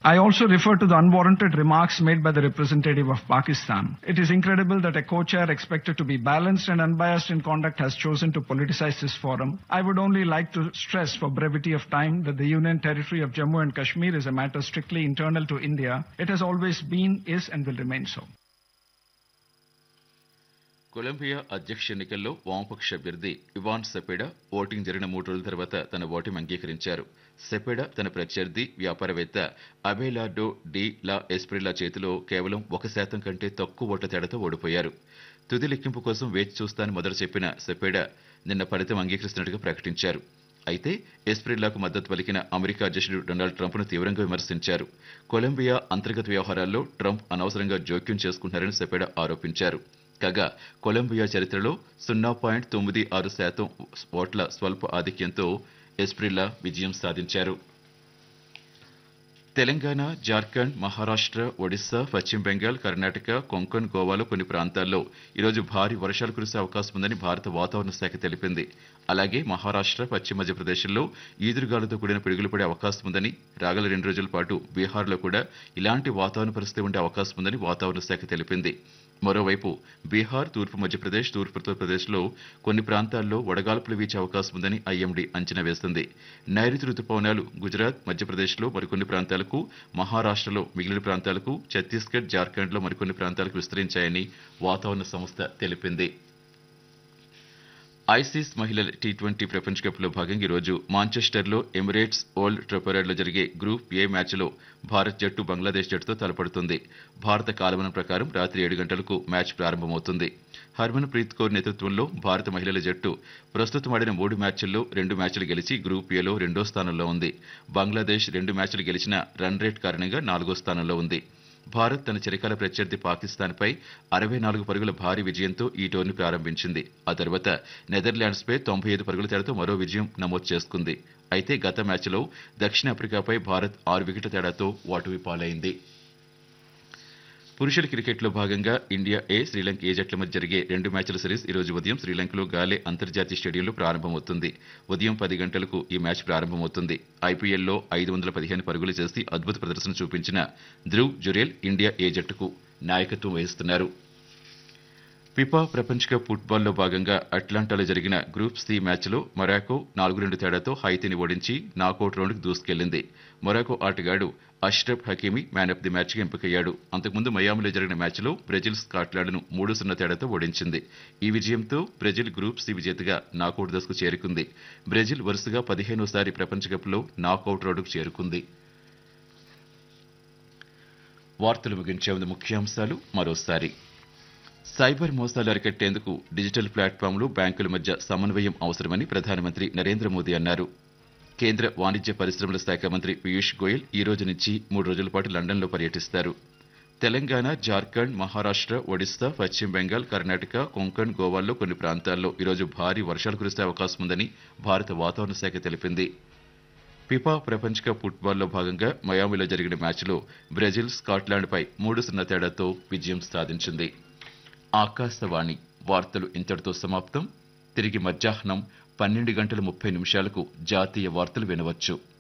I also refer to the unwarranted remarks made by the representative of Pakistan. It is incredible that a co-chair expected to be balanced and unbiased in conduct has chosen to politicize this forum. I would only like to stress for brevity of time that the Union Territory of Jammu and Kashmir is a matter strictly internal to India. It has always been, is and will remain so. Colombia అధ్యక్ష ఎన్నికల్లో వామపక్ష అభ్యర్థి Ivan సెపెడా voting జరిగిన మూడు రోజుల తర్వాత తన voting అంగీకరించారు సెపెడా తన ప్రత్యర్థి వ్యాపారవేత్త అబేలార్డో డి లా ఎస్ప్రిలా చేతిలో కేవలం ఒక శాతం కంటే తక్కువ ఓట్ల తేడాతో ఓడిపోయారు తుది లెక్కింపు కోసం వేచి చూస్తానని మొదట చెప్పిన సెపెడా నిన్న ఫలితం అంగీకరిస్తున్నట్టుగా ప్రకటించారు అయితే ఎస్ప్రిల్లాకు మద్దతు పలికిన అమెరికా అధ్యక్షుడు డొనాల్డ్ ట్రంప్ను తీవ్రంగా విమర్శించారు కొలంబియా అంతర్గత వ్యవహారాల్లో ట్రంప్ అనవసరంగా జోక్యం చేసుకుంటున్నారని సెపెడా ఆరోపించారు కాగా కొలంబియా చరిత్రలో సున్నా పాయింట్ తొమ్మిది ఆరు శాతం ఓట్ల స్వల్ప ఆధిక్యంతో ఎస్ప్రిల్లా విజయం సాధించారు తెలంగాణ జార్ఖండ్ మహారాష్ట్ర ఒడిశా పశ్చిమ బెంగాల్ కర్ణాటక కొంకణ్ గోవాలో కొన్ని ప్రాంతాల్లో ఈరోజు భారీ వర్షాలు కురిసే అవకాశం ఉందని భారత వాతావరణ శాఖ తెలిపింది అలాగే మహారాష్ట్ర పశ్చిమ మధ్యప్రదేశ్లో ఈదురుగాలతో కూడిన పిడుగులు పడే అవకాశం ఉందని రాగల రెండు రోజుల పాటు బీహార్లో కూడా ఇలాంటి వాతావరణ పరిస్థితి ఉండే అవకాశం ఉందని వాతావరణ శాఖ తెలిపింది మరోవైపు బీహార్ తూర్పు మధ్యప్రదేశ్ తూర్పు ఉత్తరప్రదేశ్లో కొన్ని ప్రాంతాల్లో వడగాల్పులు వీచే అవకాశం ఉందని ఐఎండీ అంచనా వేస్తుంది నైరుతి రుతుపవనాలు గుజరాత్ మధ్యప్రదేశ్లో మరికొన్ని ప్రాంతాలకు మహారాష్ట్రలో మిగిలిన ప్రాంతాలకు ఛత్తీస్గఢ్ జార్ఖండ్లో మరికొన్ని ప్రాంతాలకు విస్తరించాయని వాతావరణ సంస్థ తెలిపింది ఐసీస్ మహిళల టీ ట్వంటీ ప్రపంచ కప్లో భాగంగా ఈరోజు మాంచెస్టర్లో ఎమిరేట్స్ ఓల్డ్ ట్రపరాడ్లో జరిగే గ్రూప్ ఏ మ్యాచ్లో భారత్ జట్టు బంగ్లాదేశ్ జట్టుతో తలపడుతుంది భారత కాలమానం ప్రకారం రాత్రి ఏడు గంటలకు మ్యాచ్ ప్రారంభమవుతుంది హర్మన్ ప్రీత్ కౌర్ నేతృత్వంలో భారత మహిళల జట్టు ప్రస్తుతం ఆడిన మూడు మ్యాచ్ల్లో రెండు మ్యాచ్లు గెలిచి గ్రూప్ ఏలో రెండో స్థానంలో ఉంది బంగ్లాదేశ్ రెండు మ్యాచ్లు గెలిచిన రన్ రేట్ కారణంగా నాలుగో స్థానంలో ఉంది భారత్ తన చిరకాల ప్రత్యర్థి పాకిస్తాన్పై అరవై నాలుగు పరుగుల భారీ విజయంతో ఈ టోర్నీ ప్రారంభించింది ఆ తర్వాత నెదర్లాండ్స్పై తొంభై ఐదు పరుగుల తేడాతో మరో విజయం నమోదు చేసుకుంది అయితే గత మ్యాచ్లో దక్షిణాఫ్రికాపై భారత్ ఆరు వికెట్ల తేడాతో ఓటమి పాలైంది పురుషుల క్రికెట్లో భాగంగా ఇండియా ఏ శ్రీలంక ఏ జట్ల మధ్య జరిగే రెండు మ్యాచ్ల సిరీస్ ఈ రోజు ఉదయం శ్రీలంకలో గాలే అంతర్జాతీయ స్టేడియంలో ప్రారంభమవుతుంది ఉదయం పది గంటలకు ఈ మ్యాచ్ ప్రారంభమవుతుంది ఐపీఎల్లో ఐదు వందల పదిహేను పరుగులు చేసి అద్భుత ప్రదర్శన చూపించిన ధ్రువ్ జురేల్ ఇండియా ఏ జట్టుకు నాయకత్వం వహిస్తున్నారు ఫిఫా ప్రపంచ కప్ ఫుట్బాల్లో భాగంగా అట్లాంటాలో జరిగిన గ్రూప్ సి మ్యాచ్లో మొరాకో నాలుగు రెండు తేడాతో హైతీని ఓడించి నాకౌట్ రౌండ్కి దూసుకెళ్లింది మొరాకో ఆటగాడు Achraf Hakimi man of the మ్యాచ్కి ఎంపికయ్యాడు అంతకుముందు మయామిలో జరిగిన మ్యాచ్లో బ్రెజిల్ స్కాట్లాండ్ను మూడు సున్నా తేడాతో ఓడించింది ఈ విజయంతో బ్రెజిల్ గ్రూప్ సి విజేతగా నాకౌట్ దశకు చేరుకుంది బ్రెజిల్ వరుసగా పదిహేనోసారి ప్రపంచ కప్లో నాకౌట్ రౌండ్కు చేరుకుంది వార్తలు ముగించే ముందు ముఖ్యాంశాలు మరోసారి సైబర్ మోసాలు అరికట్టేందుకు డిజిటల్ ప్లాట్ఫామ్లు బ్యాంకుల మధ్య సమన్వయం అవసరమని ప్రధానమంత్రి నరేంద్ర మోదీ అన్నారు కేంద్ర వాణిజ్య పరిశ్రమల శాఖ మంత్రి పీయూష్ గోయల్ ఈ రోజు నుంచి మూడు రోజుల పాటు లండన్లో పర్యటిస్తారు తెలంగాణ జార్ఖండ్ మహారాష్ట్ర ఒడిశా పశ్చిమ బెంగాల్ కర్ణాటక కొంకణ్ గోవాల్లో కొన్ని ప్రాంతాల్లో ఈరోజు భారీ వర్షాలు కురిసే అవకాశం ఉందని భారత వాతావరణ శాఖ తెలిపింది ఫిఫా ప్రపంచ కప్ ఫుట్బాల్లో భాగంగా మయామిలో జరిగిన మ్యాచ్లో బ్రెజిల్ స్కాట్లాండ్పై మూడు సున్నా తేడాతో విజయం సాధించింది ఆకాశవాణి వార్తలు ఇంతటితో సమాప్తం తిరిగి మధ్యాహ్నం పన్నెండు గంటల ముప్పై నిమిషాలకు జాతీయ వార్తలు వినవచ్చు